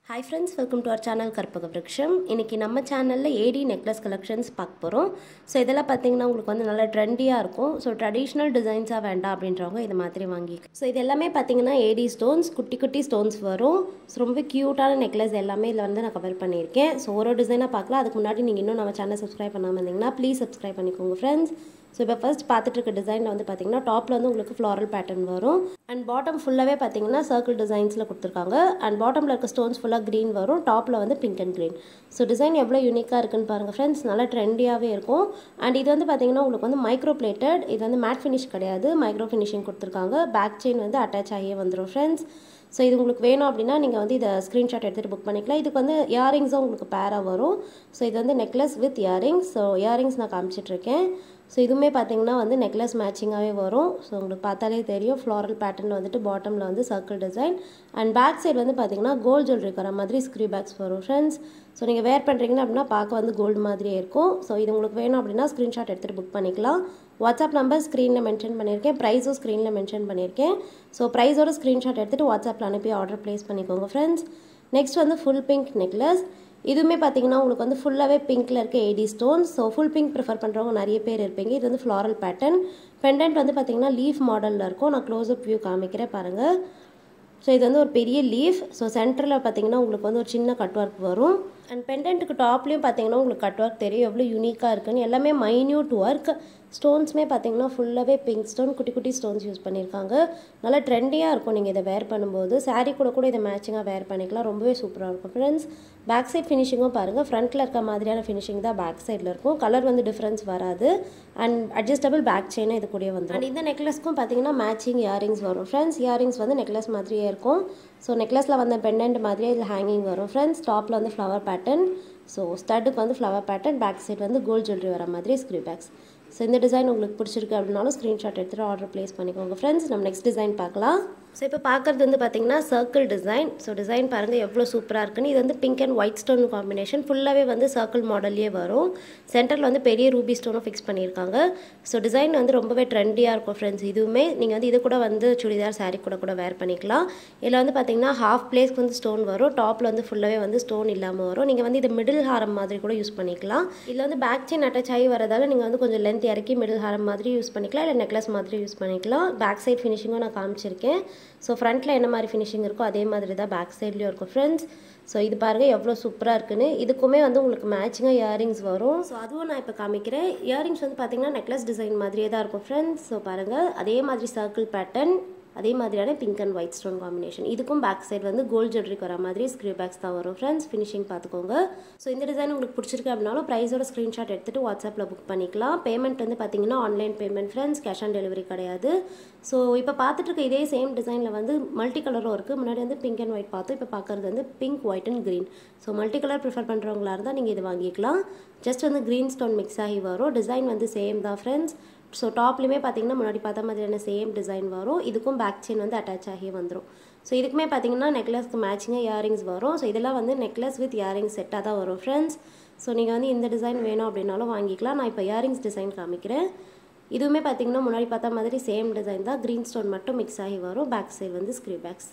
hi friends welcome to our channel Karpaga Virutcham இன்றைக்கி நம்ம சேனலில் ஏடி நெக்லஸ் கலெக்ஷன்ஸ் பார்க்க போகிறோம் ஸோ இதெல்லாம் பார்த்தீங்கன்னா உங்களுக்கு வந்து நல்லா ட்ரெண்டியாக இருக்கும் ஸோ ட்ரெடிஷ்னல் டிசைன்ஸாக வேண்டாம் அப்படின்றவங்க இது மாதிரி வாங்கி ஸோ இது எல்லாமே பார்த்தீங்கன்னா ஏடி ஸ்டோன்ஸ் குட்டி குட்டி ஸ்டோன்ஸ் வரும் ஸோ ரொம்ப க்யூட்டான நெக்லஸ் எல்லாமே இதில் வந்து நான் கவர் பண்ணியிருக்கேன் ஸோ ஒரு டிசைனாக பார்க்கலாம் அதுக்கு முன்னாடி நீங்கள் இன்னும் நம்ம சேனல் சப்ஸ்கிரைப் பண்ணாமல் இருந்தீங்கன்னா ப்ளீஸ் சப்ஸ்கிரைப் பண்ணிக்கோங்க ஃப்ரெண்ட்ஸ் ஸோ இப்போ ஃபர்ஸ்ட் பார்த்துட்டு இருக்க டிசைனில் வந்து பார்த்தீங்கன்னா டாப்பில் வந்து உங்களுக்கு ஃப்ளாரல் பேட்டர்ன் வரும் அண்ட் பாட்டம் ஃபுல்லாகவே பார்த்தீங்கன்னா சர்க்கிள் டிசைன்ஸில் கொடுத்துருக்காங்க அண்ட் பாட்டமில் இருக்க ஸ்டோன்ஸ் ஃபுல்லாக க்ரீன் வரும் டாப்பில் வந்து pink and green so design எவ்வளோ யூனிக்காக இருக்குன்னு பாருங்கள் ஃப்ரெண்ட்ஸ் நல்லா ட்ரெண்டியாகவே இருக்கும் அண்ட் இது வந்து பார்த்தீங்கன்னா உங்களுக்கு வந்து மைக்ரோ பிளேட்டட் இது வந்து மேட் ஃபினிஷ் கிடையாது மைக்ரோ ஃபினிஷிங் கொடுத்துருக்காங்க பேக் செயின் வந்து அட்டாச் ஆகியே வந்துடும் ஃப்ரெண்ட்ஸ் ஸோ இது உங்களுக்கு வேணும் அப்படின்னா நீங்கள் வந்து இதை ஸ்க்ரீன்ஷாட் எடுத்துகிட்டு புக் பண்ணிக்கலாம் இதுக்கு வந்து இயரிங்ஸும் உங்களுக்கு பேராக வரும் ஸோ இது வந்து necklace with earrings so earrings நான் காமிச்சிட்ருக்கேன் ஸோ இதுவுமே பார்த்தீங்கன்னா வந்து நெக்லஸ் மேட்சிங்காகவே வரும் ஸோ உங்களுக்கு பார்த்தாலே தெரியும் ஃப்ளாரல் பேட்டர்னில் வந்துட்டு பாட்டமில் வந்து circle design and back side வந்து பார்த்தீங்கன்னா கோல்டு ஜுவல்லரி வர மாதிரி ஸ்க்ரீ பேக்ஸ் வரும் ஃப்ரெண்ட்ஸ் ஸோ நீங்கள் வேர் பண்ணுறீங்கன்னா அப்படின்னா பார்க்க வந்து கோல்டு மாதிரியே இருக்கும் ஸோ இது உங்களுக்கு வேணும் அப்படின்னா ஸ்க்ரீன்ஷாட் எடுத்துகிட்டு புக் பண்ணிக்கலாம் வாட்ஸ்அப் நம்பர் ஸ்க்ரீனில் மென்ஷன் பண்ணியிருக்கேன் ப்ரைஸும் ஸ்க்ரீனில் மென்ஷன் பண்ணியிருக்கேன் ஸோ ப்ரைஸோட ஸ்க்ரீன்ஷாட் எடுத்துகிட்டு வாட்ஸ்அப்பில் அனுப்பி ஆர்டர் ப்ளேஸ் பண்ணிக்கோங்க ஃப்ரெண்ட்ஸ் நெக்ஸ்ட் வந்து ஃபுல் பிங்க் நெக்லஸ் இதுவுமே பார்த்தீங்கன்னா உங்களுக்கு வந்து ஃபுல்லாகவே பிங்க்கில் இருக்க AD stones so full pink prefer பண்ணுறவங்க நிறைய பேர் இருப்பீங்க இது வந்து ஃப்ளாரல் பேட்டர்ன் பெண்டன்ட் வந்து பார்த்தீங்கன்னா லீஃப் மாடலில் இருக்கும் நான் க்ளோஸ்அப் வியூ காமிக்கிறேன் பாருங்கள் ஸோ இது வந்து ஒரு பெரிய லீஃப் ஸோ சென்டரில் பார்த்தீங்கன்னா உங்களுக்கு வந்து ஒரு சின்ன கட் ஒர்க் வரும் அண்ட் பெண்டன்ட்டுக்கு டாப்லேயும் பார்த்தீங்கன்னா உங்களுக்கு கட் ஒர்க் தெரியும் எவ்வளோ யூனிக்காக இருக்குன்னு எல்லாமே மைன்யூட் ஒர்க் ஸ்டோன்ஸுமே பார்த்தீங்கன்னா ஃபுல்லாகவே பிங்க் ஸ்டோன் குட்டி குட்டி ஸ்டோன்ஸ் யூஸ் பண்ணியிருக்காங்க நல்லா ட்ரெண்டியாக இருக்கும் நீங்கள் இதை வேர் பண்ணும்போது சாரீ கூட கூட இதை மேட்சிங்காக வேர் பண்ணிக்கலாம் ரொம்பவே சூப்பராக இருக்கும் ஃப்ரெண்ட்ஸ் பேக் சைட் ஃபினிஷிங்கும் பாருங்கள் ஃப்ரண்ட்டில் இருக்க மாதிரியான ஃபினிஷிங் தான் பேக் சைடில் இருக்கும் கலர் வந்து டிஃப்ரென்ஸ் வராது அண்ட் அட்ஜஸ்டபிள் பேக் செயினும் இது கூடயே வந்துடும் அண்ட் இந்த நெக்லஸ்க்கும் பார்த்தீங்கன்னா மேட்சிங் இயரிங்ஸ் வரும் ஃப்ரெண்ட்ஸ் இயரிங்ஸ் வந்து நெக்லஸ் மாதிரியே இருக்கும் ஸோ நெக்லஸில் வந்த பெண்டன்ட் மாதிரியே இதில் ஹேங்கிங் வரும் ஃப்ரெண்ட்ஸ் டாப்பில் வந்து ஃப்ளவர் பேட்டர்ன் ஸோ ஸ்டட்டுக்கு வந்து ஃப்ளவர் பேட்டர்ன் பேக் சைடு வந்து கோல்ட் ஜுவல்லரி வர மாதிரி ஸ்க்ரீ பேக்ஸ் ஸோ இந்த டிசைன் உங்களுக்கு பிடிச்சிருக்கு அப்படின்னாலும் ஸ்க்ரீன்ஷாட் எடுத்துகிட்டு ஆர்டர் ப்ளேஸ் பண்ணிக்கோங்க ஃப்ரெண்ட்ஸ் நம்ம நெக்ஸ்ட் டிசைன் பார்க்கலாம் ஸோ இப்போ பார்க்குறது வந்து பார்த்தீங்கன்னா சர்க்கிள் டிசைன் ஸோ டிசைன் பாருங்கள் எவ்வளோ சூப்பராக இருக்குன்னு இது வந்து pink and white stone combination ஃபுல்லாகவே வந்து சர்க்கிள் மாடல்லே வரும் சென்டரில் வந்து பெரிய ரூபி ஸ்டோனும் ஃபிக்ஸ் பண்ணியிருக்காங்க ஸோ டிசைன் வந்து ரொம்பவே ட்ரெண்டியாக இருக்கும் ஃப்ரெண்ட்ஸ் இதுவுமே நீங்கள் வந்து இது கூட வந்து சுடிதார் சாரீ கூட கூட வேர் பண்ணிக்கலாம் இதில் வந்து பார்த்தீங்கன்னா ஹாஃப் பிளேஸ்க்கு வந்து ஸ்டோன் வரும் டாப்பில் வந்து ஃபுல்லாகவே வந்து ஸ்டோன் இல்லாமல் வரும் நீங்கள் வந்து இது மிடில் ஹாரம் மாதிரி கூட யூஸ் பண்ணிக்கலாம் இதில் வந்து பேக் செயின் அட்டாச் ஆகி வரதால நீங்கள் வந்து கொஞ்சம் லென்த் இறக்கி மிடில் ஹாரம் மாதிரி யூஸ் பண்ணிக்கலாம் இல்லை நெக்லஸ் மாதிரி யூஸ் பண்ணிக்கலாம் பேக் சைட் ஃபினிஷிங்கும் நான் காமிச்சிருக்கேன் ஸோ ஃப்ரண்ட்டில் என்ன மாதிரி ஃபினிஷிங் இருக்கோ அதே மாதிரி தான் பேக் சைட்லேயும் இருக்கும் ஃப்ரெண்ட்ஸ் ஸோ இது பாருங்கள் எவ்வளோ சூப்பராக இருக்குன்னு இதுக்குமே வந்து உங்களுக்கு மேட்சிங்காக இயரிங்ஸ் வரும் ஸோ அதுவும் நான் இப்போ காமிக்கிறேன் இயரிங்ஸ் வந்து பார்த்தீங்கன்னா நெக்லஸ் டிசைன் மாதிரியே தான் இருக்கும் ஃப்ரெண்ட்ஸ் ஸோ பாருங்கள் அதே மாதிரி சர்க்கிள் பேட்டர்ன் அதே மாதிரியான pink and white stone combination இதுக்கும் பேக் சைடு வந்து கோல்ட் ஜுவல்லரிக்கு வர மாதிரி ஸ்க்ரீ பேக்ஸ் தான் வரும் ஃப்ரெண்ட்ஸ் ஃபினிஷிங் பார்த்துக்கோங்க ஸோ இந்த டிசைன் உங்களுக்கு பிடிச்சிருக்கு அப்படின்னாலும் ப்ரைஸோட ஸ்க்ரீன்ஷாட் எடுத்துகிட்டு வாட்ஸ்அப்பில் புக் பண்ணிக்கலாம் பேமெண்ட் வந்து பார்த்தீங்கன்னா online payment friends cash on delivery கிடையாது ஸோ இப்போ பார்த்துட்டு இருக்க இதே சேம் டிசைனில் வந்து மல்டி கலரும் இருக்குது முன்னாடி வந்து பிங்க் அண்ட் ஒயிட் பார்த்தோம் இப்போ பார்க்குறது வந்து pink white and green so multi colour prefer பண்ணுறவங்களா இருந்தால் நீங்கள் இது வாங்கிக்கலாம் ஜஸ்ட் வந்து க்ரீன் ஸ்டோன் மிக்ஸ் ஆகி வரும் டிசைன் வந்து சேம் தான் ஃப்ரெண்ட்ஸ் ஸோ டாப்லேயுமே பார்த்தீங்கன்னா முன்னாடி பார்த்த மாதிரியான சேம் டிசைன் வரும் இதுக்கும் பேக் செயின் வந்து அட்டாச் ஆகி வந்துடும் ஸோ இதுக்குமே பார்த்தீங்கன்னா நெக்லஸ்க்கு மேட்சிங்காக இயரிங்ஸ் வரும் ஸோ இதெல்லாம் வந்து நெக்லஸ் வித் இயரிங்ஸ் செட்டாக தான் வரும் ஃப்ரெண்ட்ஸ் ஸோ நீங்கள் வந்து இந்த டிசைன் வேணும் அப்படின்னாலும் வாங்கிக்கலாம் நான் இப்போ இயரிங்ஸ் டிசைன் காமிக்கிறேன் இதுவுமே பார்த்தீங்கன்னா முன்னாடி பார்த்த மாதிரி சேம் டிசைன் தான் க்ரீன் ஸ்டோன் மட்டும் மிக்ஸ் ஆகி வரும் பேக் சைடு வந்து ஸ்க்ரீ பேக்ஸ்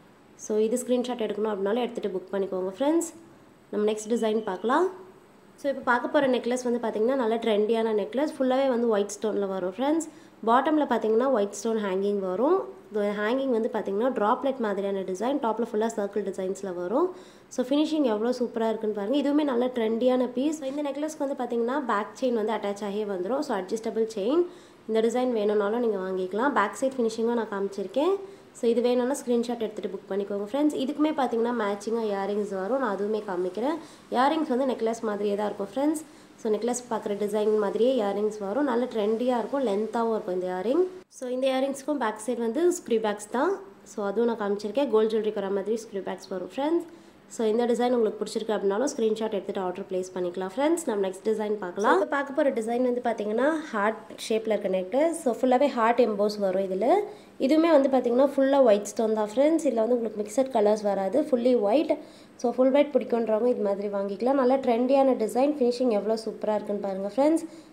ஸோ இது ஸ்க்ரீன்ஷாட் எடுக்கணும் அப்படின்னாலும் எடுத்துகிட்டு புக் பண்ணிக்கோங்க ஃப்ரெண்ட்ஸ் நம்ம நெக்ஸ்ட் டிசைன் பார்க்கலாம் ஸோ இப்போ பார்க்க போகிற நெக்லஸ் வந்து பார்த்திங்கன்னா நல்ல ட்ரெண்டியான நெக்லஸ் ஃபுல்லாகவே வந்து ஒயிட் ஸ்டோனில் வரும் ஃப்ரெண்ட்ஸ் பாட்டமில் பார்த்தீங்கன்னா ஒயிட் ஸ்டோன் ஹேங்கிங் வரும் ஹேங்கிங் வந்து பார்த்திங்கன்னா ட்ராப்லெட் மாதிரியான டிசைன் டாப்பில் ஃபுல்லாக சர்க்கிள் டிசைன்ஸில் வரும் ஸோ ஃபினிஷிங் எவ்வளோ சூப்பராக இருக்குன்னு பாருங்கள் இதுவுமே நல்ல ட்ரெண்டியான பீஸ் இந்த நெக்லஸ்க்கு வந்து பார்த்திங்கன்னா பேக் செயின் வந்து அட்டாச் ஆகியே வந்துடும் ஸோ அட்ஜஸ்டபிள் செயின் இந்த டிசைன் வேணும்னாலும் நீங்கள் வாங்கிக்கலாம் பேக் சைட் ஃபினிஷிங்கும் நான் காமிச்சிருக்கேன் ஸோ இது வேணும்னா ஸ்க்ரீன்ஷாட் எடுத்துகிட்டு புக் பண்ணிக்கோங்க ஃப்ரெண்ட்ஸ் இதுக்குமே பார்த்தீங்கன்னா மேட்சிங்காக இயரிங்ஸ் வரும் நான் அதுவுமே காமிக்கிறேன் இயரிங்ஸ் வந்து நெக்லஸ் மாதிரியே தான் இருக்கும் ஃப்ரெண்ட்ஸ் ஸோ நெக்லஸ் பார்க்குற டிசைன் மாதிரியே இயரிங்ஸ் வரும் நல்ல ட்ரெண்டியாக இருக்கும் லென்த்தாகவும் இருக்கும் இந்த இயரிங் ஸோ இந்த இயரிங்ஸ்க்கும் பேக் சைடு வந்து ஸ்க்ரீ பேக்ஸ் தான் ஸோ அதுவும் நான் காமிச்சிருக்கேன் கோல்ட் ஜுவல்லரிக்கு வர மாதிரி ஸ்க்ரீ பேக்ஸ் வரும் ஃப்ரெண்ட்ஸ் ஸோ இந்த டிசைன் உங்களுக்கு பிடிச்சிருக்கு அப்படின்னாலும் ஸ்க்ரீன்ஷாட் எடுத்துகிட்டு ஆர்டர் ப்ளேஸ் பண்ணிக்கலாம் ஃப்ரெண்ட்ஸ் நம்ம நெக்ஸ்ட் டிசைன் பார்க்கலாம் இப்போ பார்க்க போகிற டிசைன் வந்து பார்த்தீங்கன்னா ஹார்ட் ஷேப்பில் இருக்க நெக்லஸ் ஸோ ஃபுல்லாகவே ஹார்ட் எம்போஸ் வரும் இதில் இதுவுமே வந்து பார்த்தீங்கன்னா ஃபுல்லாக ஒயிட் ஸ்டோன் தான் ஃப்ரெண்ட்ஸ் இதில் வந்து உங்களுக்கு மிக்சட் கலர்ஸ் வராது fully white so full white பிடிக்குன்றவங்க இது மாதிரி வாங்கிக்கலாம் நல்லா ட்ரெண்டியான டிசைன் ஃபினிஷிங் எவ்வளோ சூப்பராக இருக்குன்னு பாருங்கள் ஃப்ரெண்ட்ஸ்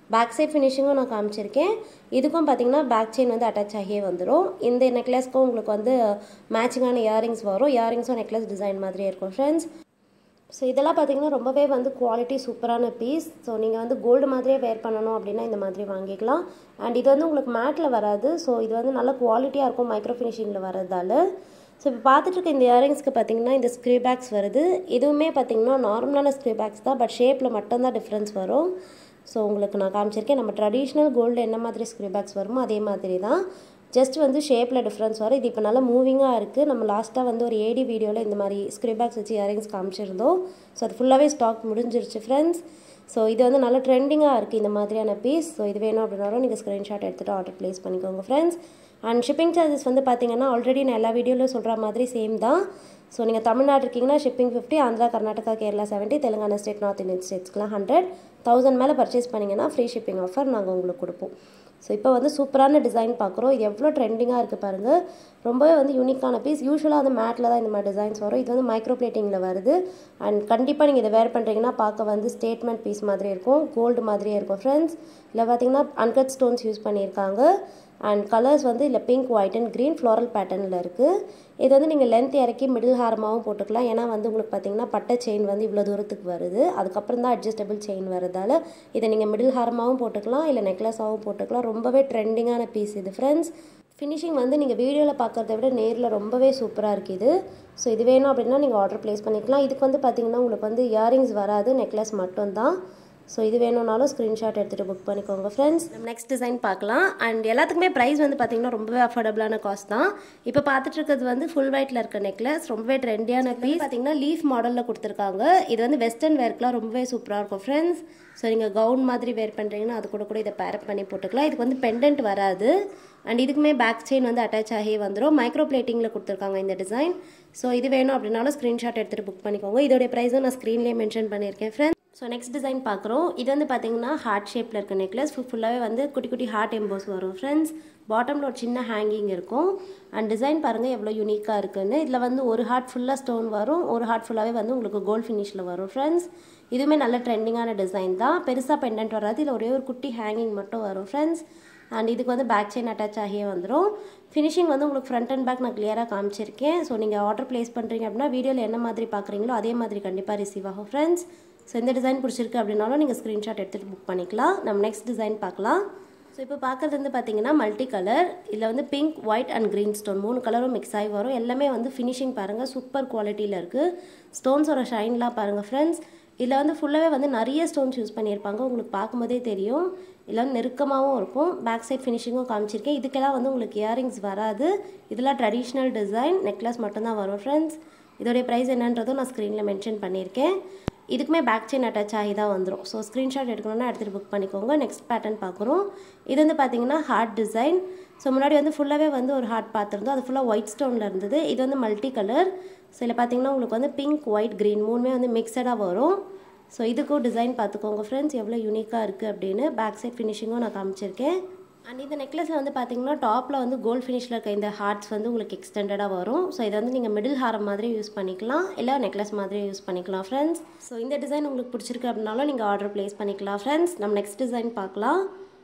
பேக் சைட் ஃபினிஷிங்கும் நான் காமிச்சிருக்கேன் இதுக்கும் பார்த்தீங்கன்னா பேக் செயின் வந்து அட்டாச் ஆகியே வந்துடும் இந்த நெக்லஸ்க்கும் உங்களுக்கு வந்து மேட்சிங்கான இயரிங்ஸ் வரும் இயரிங்ஸும் நெக்லஸ் டிசைன் மாதிரியே இருக்கும் ஃப்ரெண்ட்ஸ் ஸோ இதெல்லாம் பார்த்தீங்கன்னா ரொம்பவே வந்து குவாலிட்டி சூப்பரான பீஸ் ஸோ நீங்கள் வந்து கோல்டு மாதிரியே வேர் பண்ணணும் அப்படின்னா இந்த மாதிரி வாங்கிக்கலாம் அண்ட் இது வந்து உங்களுக்கு மேட்டில் வராது ஸோ இது வந்து நல்ல குவாலிட்டியாக இருக்கும் மைக்ரோ ஃபினிஷிங்கில் வரதால ஸோ இப்போ பார்த்துட்டு இருக்க இந்த இயரிங்ஸ்க்கு பார்த்தீங்கன்னா இந்த ஸ்க்ரீ பேக்ஸ் வருது இதுவுமே பார்த்தீங்கன்னா நார்மலான ஸ்க்ரீ பேக்ஸ் தான் பட் ஷேப்பில் மட்டும்தான் டிஃப்ரென்ஸ் வரும் ஸோ உங்களுக்கு நான் காமிச்சிருக்கேன் நம்ம ட்ரெடிஷ்னல் கோல்டு என்ன மாதிரி ஸ்க்ரீ பேக்ஸ் வருமோ அதே மாதிரி தான் ஜஸ்ட் வந்து ஷேப்பில் டிஃப்ரென்ஸ் வரும் இது இப்போ நல்லா மூவிங்காக இருக்குது நம்ம லாஸ்ட்டாக வந்து ஒரு ஏடி வீடியோவில் இந்த மாதிரி ஸ்க்ரீ பேக்ஸ் வச்சு இயரிங்ஸ் காமிச்சிருந்தோம் ஸோ அது ஃபுல்லாகவே ஸ்டாக் முடிஞ்சிருச்சு ஃப்ரெண்ட்ஸ் ஸோ இது வந்து நல்ல ட்ரெண்டிங்காக இருக்குது இந்த மாதிரியான பீஸ் ஸோ இது வேணும் அப்படின்னாலும் நீங்கள் ஸ்க்ரீன்ஷாட் எடுத்துகிட்டு ஆர்டர் ப்ளேஸ் பண்ணிக்கோங்க ஃப்ரெண்ட்ஸ் அண்ட் ஷிப்பிங் சார்ஜஸ் வந்து பார்த்தீங்கன்னா ஆல்ரெடி நான் எல்லா வீடியோவில் சொல்கிற மாதிரி சேம் தான் ஸோ நீங்கள் தமிழ்நாடு இருக்கீங்கன்னா shipping fifty Andhra Karnataka Kerala seventy Telangana state north Indian ஸ்டேட்ஸ்க்குலாம் ஹண்ட்ரட் தௌசண்ட் மேலே பர்ச்சேஸ் பண்ணிங்கன்னா ஃப்ரீ ஷிப்பிங் ஆஃபர் நாங்கள் உங்களுக்கு கொடுப்போம் ஸோ இப்போ வந்து சூப்பரான டிசைன் பார்க்குறோம் இது எவ்வளோ ட்ரெண்டிங்காக இருக்குது பாருங்கள் ரொம்பவே வந்து யூனிக்கான பீஸ் யூஸ்வலாக வந்து மேட்டில் தான் இந்த மாதிரி டிசைன்ஸ் வரும் இது வந்து மைக்ரோ பிளேட்டிங்கில் வருது அண்ட் கண்டிப்பாக நீங்கள் இதை வேர் பண்ணுறீங்கன்னா பார்க்க வந்து ஸ்டேட்மெண்ட் பீஸ் மாதிரி இருக்கும் கோல்டு மாதிரியே இருக்கும் ஃப்ரெண்ட்ஸ் இல்லை பார்த்தீங்கன்னா அன்கட் ஸ்டோன்ஸ் யூஸ் பண்ணியிருக்காங்க அண்ட் கலர்ஸ் வந்து இல்லை pink white and green floral பேட்டர்னில் இருக்குது இது வந்து நீங்கள் லென்த் இறக்கி மிடில் ஹாரமாகவும் போட்டுக்கலாம் ஏன்னா வந்து உங்களுக்கு பார்த்தீங்கன்னா பட்டை செயின் வந்து இவ்வளோ தூரத்துக்கு வருது அதுக்கப்புறம் தான் அட்ஜஸ்டபிள் செயின் வரதால இதை நீங்கள் மிடில் ஹாரமாகவும் போட்டுக்கலாம் இல்லை நெக்லஸாகவும் போட்டுக்கலாம் ரொம்பவே ட்ரெண்டிங்கான பீஸ் இது ஃப்ரெண்ட்ஸ் ஃபினிஷிங் வந்து நீங்கள் வீடியோவில் பார்க்குறத விட நேரில் ரொம்பவே சூப்பராக இருக்குது ஸோ இது வேணும் அப்படின்னா நீங்கள் ஆர்டர் ப்ளேஸ் பண்ணிக்கலாம் இதுக்கு வந்து பார்த்தீங்கன்னா உங்களுக்கு வந்து இயரிங்ஸ் வராது நெக்லஸ் மட்டும்தான் ஸோ இது வேணும்னாலும் ஸ்க்ரீன்ஷாட் எடுத்துகிட்டு புக் பண்ணிக்கோங்க ஃப்ரெண்ட்ஸ் நம்ம நெக்ஸ்ட் டிசைன் பார்க்கலாம் அண்ட் எல்லாத்துக்குமே ப்ரைஸ் வந்து பார்த்தீங்கன்னா ரொம்பவே அஃபோர்டபுளான காஸ்ட் தான் இப்போ பார்த்துட்டு இருக்கிறது வந்து ஃபுல் ஒயிட்டில் இருக்க நெக்லஸ் ரொம்பவே ட்ரெண்டியான பீஸ் பார்த்தீங்கன்னா லீஃப் மாடலில் கொடுத்துருக்காங்க இது வந்து வெஸ்டர்ன் வேர்க்கெலாம் ரொம்பவே சூப்பராக இருக்கும் ஃப்ரெண்ட்ஸ் ஸோ நீங்கள் கவுன் மாதிரி வேர் பண்ணுறீங்கன்னா அது கூட கூட இதை பேரப் பண்ணி போட்டுக்கலாம் இதுக்கு வந்து பெண்டன்ட் வராது அண்ட் இதுக்குமே பேக் செயின் வந்து அட்டாச் ஆகி வந்துடும் மைக்ரோ பிளேட்டிங்கில் கொடுத்துருக்காங்க இந்த டிசைன் ஸோ இது வேணும் அப்படின்னாலும் ஸ்க்ரீன்ஷாட் எடுத்துகிட்டு புக் பண்ணிக்கோங்க இதோடைய ப்ரைஸும் நான் ஸ்க்ரீன்லேயே மென்ஷன் பண்ணியிருக்கேன் ஃப்ரெண்ட்ஸ் ஸோ நெக்ஸ்ட் டிசைன் பார்க்குறோம் இது வந்து பார்த்தீங்கன்னா ஹார்ட் ஷேப்பில் இருக்க நெக்லஸ் ஃபுல்லாகவே வந்து குட்டி குட்டி ஹார்ட் எம்போஸ் வரும் ஃப்ரெண்ட்ஸ் பாட்டமில் ஒரு சின்ன ஹேங்கிங் இருக்கும் அண்ட் டிசைன் பாருங்கள் எவ்வளோ யூனிக்காக இருக்குன்னு இதில் வந்து ஒரு ஹார்ட் ஃபுல்லாக ஸ்டோன் வரும் ஒரு ஹார்ட் ஃபுல்லாகவே வந்து உங்களுக்கு கோல்ட் ஃபினிஷில் வரும் ஃப்ரெண்ட்ஸ் இதுவுமே நல்ல ட்ரெண்டிங்கான டிசைன் தான் பெருசாக பெண்டன்ட் வராது இதில் ஒரே ஒரு குட்டி ஹேங்கிங் மட்டும் வரும் ஃப்ரெண்ட்ஸ் அண்ட் இதுக்கு வந்து பேக் செயின் அட்டாச் ஆகியே வந்துடும் ஃபினிஷிங் வந்து உங்களுக்கு ஃப்ரண்ட் அண்ட் பேக் நான் கிளியராக காமிச்சிருக்கேன் ஸோ நீங்கள் ஆர்டர் ப்ளேஸ் பண்ணுறீங்க அப்படின்னா வீடியோவில் என்ன மாதிரி பார்க்குறீங்களோ அதே மாதிரி கண்டிப்பாக ரிசீவ் ஆகும் ஃப்ரெண்ட்ஸ் ஸோ இந்த டிசைன் பிடிச்சிருக்கு அப்படின்னாலும் நீங்கள் ஸ்க்ரீன்ஷாட் எடுத்துகிட்டு புக் பண்ணிக்கலாம் நம்ம நெக்ஸ்ட் டிசைன் பார்க்கலாம் ஸோ இப்போ பார்க்குறது வந்து பார்த்தீங்கன்னா மல்டி கலர் இதில் வந்து pink white and green stone மூணு கலரும் மிக்ஸ் ஆகி வரும் எல்லாமே வந்து ஃபினிஷிங் பாருங்கள் சூப்பர் குவாலிட்டியில் இருக்குது ஸ்டோன்ஸோட ஷைன்லாம் பாருங்கள் ஃப்ரெண்ட்ஸ் இதில் வந்து ஃபுல்லாகவே வந்து நிறைய ஸ்டோன்ஸ் யூஸ் பண்ணியிருப்பாங்க உங்களுக்கு பார்க்கும்போதே தெரியும் இதில் வந்து நெருக்கமாகவும் இருக்கும் பேக் சைட் ஃபினிஷிங்கும் காமிச்சிருக்கேன் இதுக்கெல்லாம் வந்து உங்களுக்கு இயரிங்ஸ் வராது இதெல்லாம் ட்ரெடிஷ்னல் டிசைன் நெக்லஸ் மட்டும்தான் வரும் ஃப்ரெண்ட்ஸ் இதோடைய ப்ரைஸ் என்னன்றதும் நான் ஸ்க்ரீனில் மென்ஷன் பண்ணியிருக்கேன் இதுக்குமே பேக் செயின் அட்டாச் ஆகி தான் வந்துடும் ஸோ ஸ்க்ரீன்ஷாட் எடுக்கணும்னா எடுத்துகிட்டு புக் பண்ணிக்கோங்க நெக்ஸ்ட் பேட்டர்ன் பார்க்குறோம் இது வந்து பார்த்தீங்கன்னா ஹார்ட் டிசைன் ஸோ முன்னாடி வந்து ஃபுல்லாகவே வந்து ஒரு ஹார்ட் பார்த்துருந்தோம் அது ஃபுல்லாக ஒயிட் ஸ்டோனில் இருந்தது இது வந்து மல்டி கலர் ஸோ இதில் பார்த்தீங்கன்னா உங்களுக்கு வந்து பிங்க் ஒயிட் க்ரீன் மூணுமே வந்து மிக்சடாக வரும் ஸோ இதுக்கும் டிசைன் பார்த்துக்கோங்க ஃப்ரெண்ட்ஸ் எவ்வளோ யூனிக்காக இருக்குது அப்படின்னு பேக் சைட் ஃபினிஷிங்கும் நான் காமிச்சிருக்கேன் அண்ட் இந்த நெக்லஸில் வந்து பார்த்தீங்கன்னா டாப்பில் வந்து கோல்ட் ஃபினிஷில் இருக்க இந்த ஹார்ட்ஸ் வந்து உங்களுக்கு எக்ஸ்டெண்டடாக வரும் ஸோ இதை வந்து நீங்கள் மிடில் ஹாரம் மாதிரி யூஸ் பண்ணிக்கலாம் இல்லை நெக்லஸ் மாதிரி யூஸ் பண்ணிக்கலாம் ஃப்ரெண்ட்ஸ் ஸோ இந்த டிசைன் உங்களுக்கு பிடிச்சிருக்கு அப்படின்னாலும் நீங்கள் ஆர்டர் ப்ளேஸ் பண்ணிக்கலாம் ஃப்ரெண்ட்ஸ் நம்ம நெக்ஸ்ட் டிசைன் பார்க்கலாம்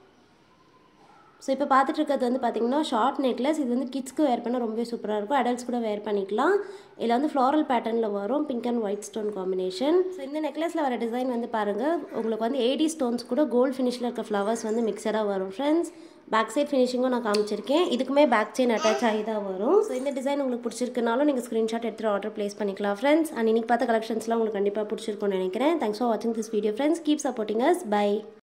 ஸோ இப்போ பார்த்துட்டு இருக்கிறது வந்து பார்த்தீங்கன்னா ஷார்ட் நெக்லஸ் இது வந்து கிட்ஸ்க்கு வேர் பண்ணால் ரொம்பவே சூப்பராக இருக்கும் அடல்ட்ஸ் கூட வேர் பண்ணிக்கலாம் இதில் வந்து ஃப்ளாரல் பேட்டர்னில் வரும் pink and white stone combination so இந்த நெக்லஸில் வர டிசைன் வந்து பாருங்கள் உங்களுக்கு வந்து ஏடி ஸ்டோன்ஸ் கூட கோல்ட் ஃபினிஷில் இருக்க ஃப்ளவர்ஸ் வந்து மிக்சராக வரும் ஃப்ரெண்ட்ஸ் பேக் சைட் ஃபினிஷிங்கும் நான் காமிச்சிருக்கேன் இதுக்குமே பேக் செயின் அட்டாச் ஆகி தான் வரும் ஸோ இந்த டிசைன் உங்களுக்கு பிடிச்சிருக்குனாலும் நீங்கள் ஸ்க்ரீன்ஷாட் எடுத்துகிட்டு ஆர்டர் ப்ளேஸ் பண்ணிக்கலாம் ஃப்ரெண்ட்ஸ் அண்ட் இன்னைக்கு பார்த்த கலெக்ஷன்ஸ்லாம் உங்களுக்கு கண்டிப்பாக பிடிச்சிருக்கும்னு நினைக்கிறேன் தேங்க்ஸ் ஃபார் வாட்சிங் this video friends keep supporting us by